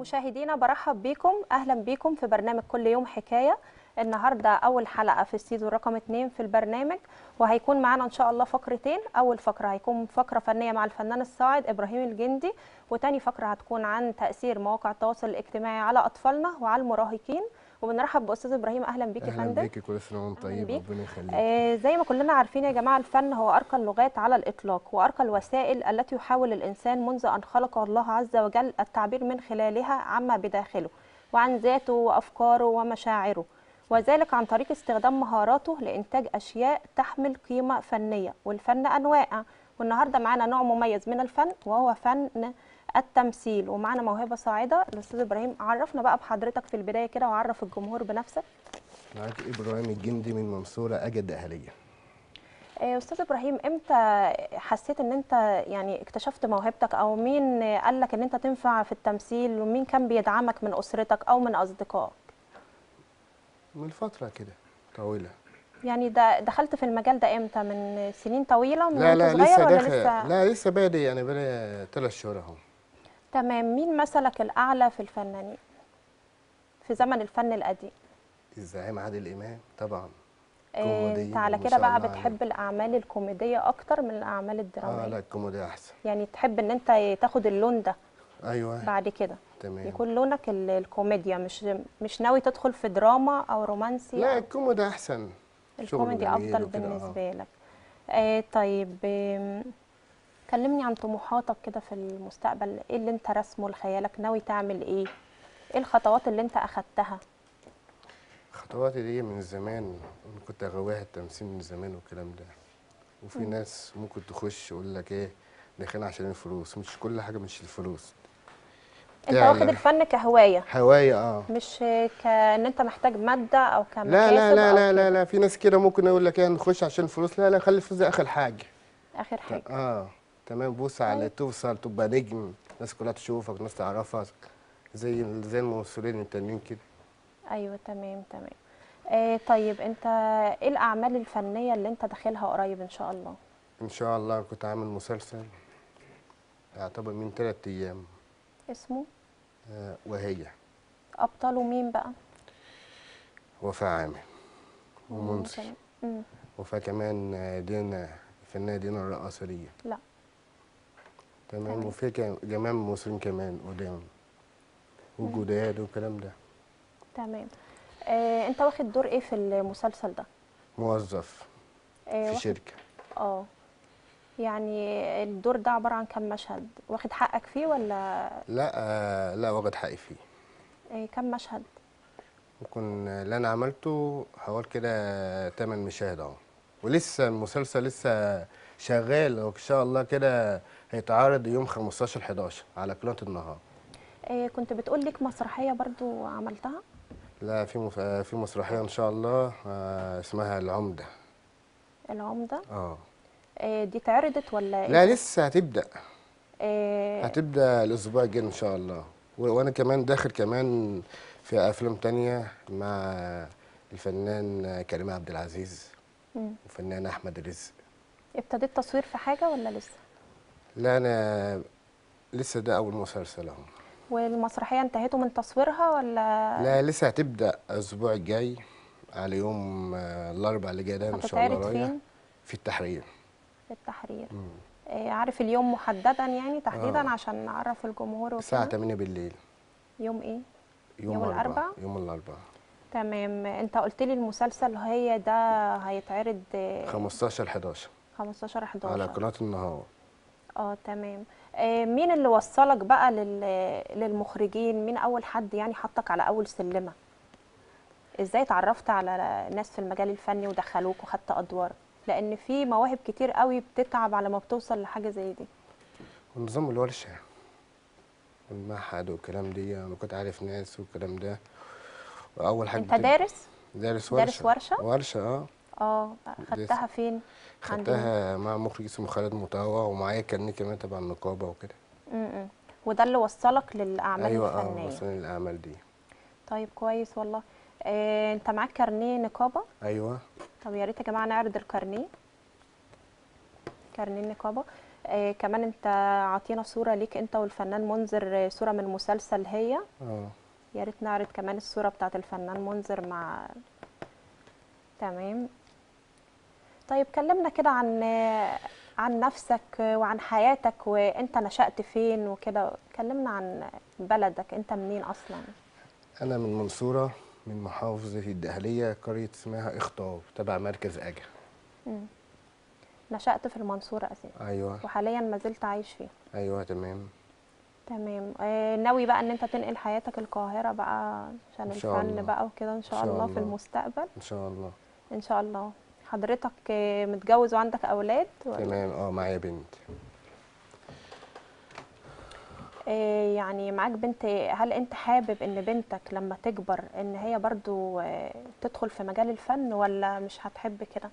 مشاهدينا برحب بيكم اهلا بيكم في برنامج كل يوم حكايه النهارده اول حلقه في السيزون رقم 2 في البرنامج وهيكون معانا ان شاء الله فقرتين اول فقره هيكون فقره فنيه مع الفنان الصاعد ابراهيم الجندي وتاني فقره هتكون عن تاثير مواقع التواصل الاجتماعي على اطفالنا وعلى المراهقين وبنرحب باستاذ ابراهيم اهلا بيك يا اهلا فندم بيكي كل سنه وانت طيب بيك. ربنا يخليك آه، زي ما كلنا عارفين يا جماعة الفن هو أرقى اللغات على الإطلاق وأرقى الوسائل التي يحاول الإنسان منذ أن خلق الله عز وجل التعبير من خلالها عما بداخله وعن ذاته وأفكاره ومشاعره وذلك عن طريق استخدام مهاراته لإنتاج أشياء تحمل قيمة فنية والفن أنواع والنهاردة معانا نوع مميز من الفن وهو فن التمثيل ومعانا موهبة صاعدة الأستاذ إبراهيم عرفنا بقى بحضرتك في البداية كده وعرف الجمهور بنفسك معاك ابراهيم الجندي من منصوره اجد اهليه آه، استاذ ابراهيم امتى حسيت ان انت يعني اكتشفت موهبتك او مين قال لك ان انت تنفع في التمثيل ومين كان بيدعمك من اسرتك او من اصدقائك من فتره كده طويله يعني ده دخلت في المجال ده امتى من سنين طويله من لا وانت لا صغير لسه ولا داخل لسه لا لسه بادئ يعني بقالي ثلاث شهور اهو تمام مين مثلك الاعلى في الفنانين في زمن الفن القديم الزعيم عادل امام طبعا آه، كوميدي انت على ما كده شاء بقى الله بتحب الاعمال الكوميديه اكتر من الاعمال الدراميه اه لا الكوميديا احسن يعني تحب ان انت تاخد اللون ده ايوه بعد كده تمام يكون لونك ال- الكوميديا مش مش ناوي تدخل في دراما او رومانسي لا أو الكوميديا احسن شغل الكوميدي جميل افضل وكده، آه. بالنسبه لك آه طيب آم، كلمني عن طموحاتك كده في المستقبل ايه اللي انت رسمه لخيالك ناوي تعمل ايه ايه الخطوات اللي انت اخدتها خطواتي دي من زمان أنا كنت غواها التمثيل من زمان والكلام ده وفي ناس ممكن تخش يقول لك ايه داخلين عشان الفلوس مش كل حاجه مش الفلوس انت يعني واخد الفن كهوايه هوايه اه مش كان انت محتاج ماده او كمكاسب لا لا لا أو لا كده. لا لا في ناس كده ممكن يقول لك ايه نخش عشان الفلوس لا لا خلي الفلوس دي اخر حاجه اخر حاجه اه تمام بص على توصل تبقى نجم الناس كلها تشوفك الناس تعرفك زي زي الممثلين التانيين كده ايوه تمام تمام آه طيب انت ايه الاعمال الفنيه اللي انت داخلها قريب ان شاء الله ان شاء الله كنت عامل مسلسل يعتبر من ثلاث ايام اسمه آه وهي ابطاله مين بقى وفاء عامر ومنصف تمام. مم. وفاء كمان آه، دينا الفنانه دينا الرقاصريه لا تمام تمام. وفي كم- جماعه ممثلين كمان قدام وجداد والكلام ده تمام آه، انت واخد دور ايه في المسلسل ده موظف آه، في واخد شركه اه يعني الدور ده عباره عن كام مشهد واخد حقك فيه ولا لا آه لا واخد حقي فيه آه، كام مشهد ممكن اللي انا عملته حوالي كده 8 مشاهد اهو ولسه المسلسل لسه شغال وان شاء الله كده هيتعرض يوم 15 11 على قناه النهار آه، كنت بتقول لك مسرحيه برضو عملتها لا في مف... آه، في مسرحيه ان شاء الله آه اسمها العمده العمده اه آه، دي اتعرضت ولا إيه؟ لا لسه هتبدا آه، هتبدا الاسبوع الجاي ان شاء الله و- وانا كمان داخل كمان في افلام تانية مع الفنان كريم عبد العزيز مم. وفنان احمد رزق ابتديت تصوير في حاجه ولا لسه لا انا لسه ده اول مسلسل اهو والمسرحيه انتهيتوا من تصويرها ولا لا لسه هتبدا الاسبوع الجاي على يوم آه، الاربعاء اللي جاي ده ان شاء الله هتتعرض رايح فين في التحرير في التحرير مم. آه، عارف اليوم محددا يعني تحديدا آه. عشان نعرف الجمهور الساعه وكده 8 بالليل يوم ايه يوم, يوم أربعة. الأربعاء؟ يوم الاربعاء تمام انت قلت لي المسلسل هي ده هيتعرض آه، 15 11 15 11 على قناه النهار اه تمام آه، مين اللي وصلك بقى لل- للمخرجين مين اول حد يعني حطك على اول سلمة ازاي اتعرفت على ناس في المجال الفني ودخلوك وخدت ادوار لان في مواهب كتير قوي بتتعب على ما بتوصل لحاجة زي دي ونظام الورشه والمعهد والكلام دي انا كنت عارف ناس والكلام ده واول حاجه انت دارس دارس ورشه دارس ورشة؟ ورشه اه اه خدتها فين عند مين؟ خدتها مع مخرج اسمه خالد مطاوع ومعايا كارنيه كمان تبع النقابه وكده م-م. وده اللي وصلك للاعمال ايوه اه الفنية مثلا الاعمال دي طيب كويس والله آه، انت معاك كارنيه نقابة ايوه طب يا ريت يا جماعه نعرض الكارنيه كارنيه النقابه آه كمان انت عطينا صورة ليك انت والفنان منذر آه، صورة من مسلسل هي اه يا ريت نعرض كمان الصورة بتاعت الفنان منذر مع تمام طيب كلمنا كده عن عن نفسك وعن حياتك وانت نشأت فين وكده كلمنا عن بلدك انت منين اصلا انا من منصوره من محافظه الدهليه قريه اسمها اخطاب تبع مركز اجا مم. نشأت في المنصورة اساسا ايوه وحاليا ما زلت عايش فيها ايوه تمام تمام آه، ناوي بقى ان انت تنقل حياتك القاهرة بقى عشان إن شاء الفن الله. بقى وكده ان شاء إن شاء الله في الله. المستقبل ان شاء الله ان شاء الله حضرتك آه، متجوز وعندك اولاد ولا؟ تمام اه معايا بنت آه، يعني معاك بنت هل انت حابب ان بنتك لما تكبر ان هي برضو آه، تدخل في مجال الفن ولا مش هتحب كده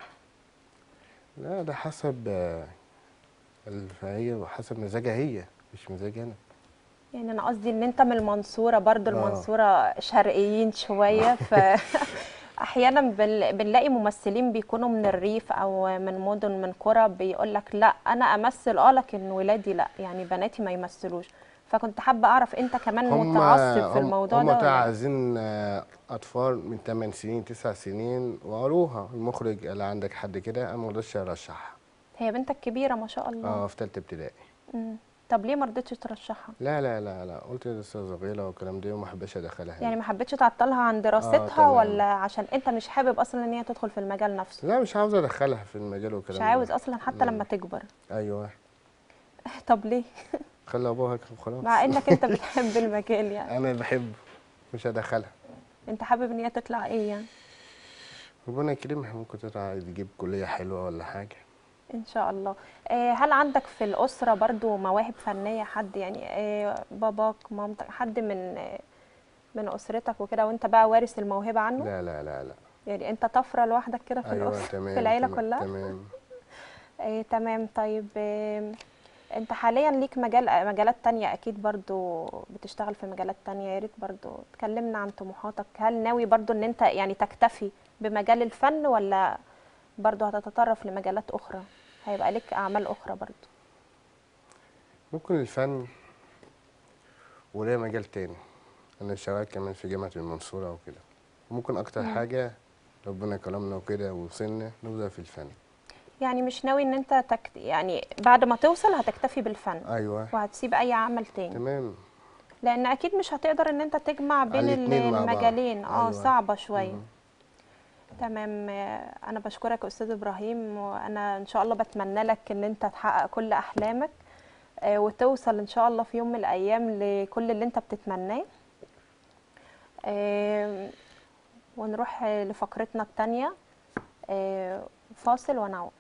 لا ده حسب آه، الف- هي وحسب مزاجها هي مش مزاجي انا يعني انا قصدي ان انت من المنصورة برضو آه. المنصورة شرقيين شوية ف احيانا بن- بنلاقي ممثلين بيكونوا من الريف او من مدن من قرى بيقول لك لا انا امثل اه لكن ولادي لا يعني بناتي ما يمثلوش فكنت حابة اعرف انت كمان متعصب في الموضوع هم ده ولا لا؟ عايزين آه، اطفال من 8 سنين 9 سنين وقالوها المخرج قال عندك حد كده انا ما رضيتش ارشحها هي بنتك كبيرة ما شاء الله اه في ثالثه ابتدائي مم. طب ليه ما رضيتش ترشحها لا لا لا لا قلت لسه صغيره والكلام ده وما حبيتش ادخلها يعني هنا. ما حبيتش تعطلها عن دراستها تمام. ولا عشان انت مش حابب اصلا ان هي تدخل في المجال نفسه لا مش عاوز ادخلها في المجال والكلام مش ده. عاوز اصلا حتى مم. لما تكبر ايوه طب ليه خلي ابوها يكتب خلاص مع انك انت بتحب المجال يعني انا بحبه مش هدخلها انت حابب ان هي تطلع ايه يعني ربنا يكرمها ممكن تطلع تجيب كليه حلوه ولا حاجه ان شاء الله آه، هل عندك في الاسره برضو مواهب فنيه حد يعني آه، باباك مامتك حد من آه، من اسرتك وكده وانت بقى وارث الموهبه عنه لا لا لا لا يعني انت طفره لوحدك كده في ايوه الاسره تمام في العيله تمام كلها تمام آه، تمام طيب آه، انت حاليا ليك مجال مجالات تانية اكيد برضو بتشتغل في مجالات تانية يا ريت برضو تكلمنا عن طموحاتك هل ناوي برضو ان انت يعني تكتفي بمجال الفن ولا برضو هتتطرف لمجالات اخرى هيبقى لك اعمال اخرى برضو ممكن الفن وليه مجال تاني انا شغال كمان في جامعه المنصوره وكده وممكن اكتر مم. حاجه ربنا كرمنا وكده ووصلنا نفضل في الفن يعني مش ناوي ان انت تكت... يعني بعد ما توصل هتكتفي بالفن ايوه وهتسيب اي عمل تاني تمام لان اكيد مش هتقدر ان انت تجمع بين ال- الاتنين مع بعض. المجالين اه أيوة. صعبة شوية مم. تمام آه، انا بشكرك يا استاذ ابراهيم وانا ان شاء الله بتمنى لك ان انت تحقق كل احلامك آه، وتوصل ان شاء الله في يوم من الايام لكل اللي انت بتتمناه آه، ونروح آه، لفقرتنا التانية آه، فاصل ونعود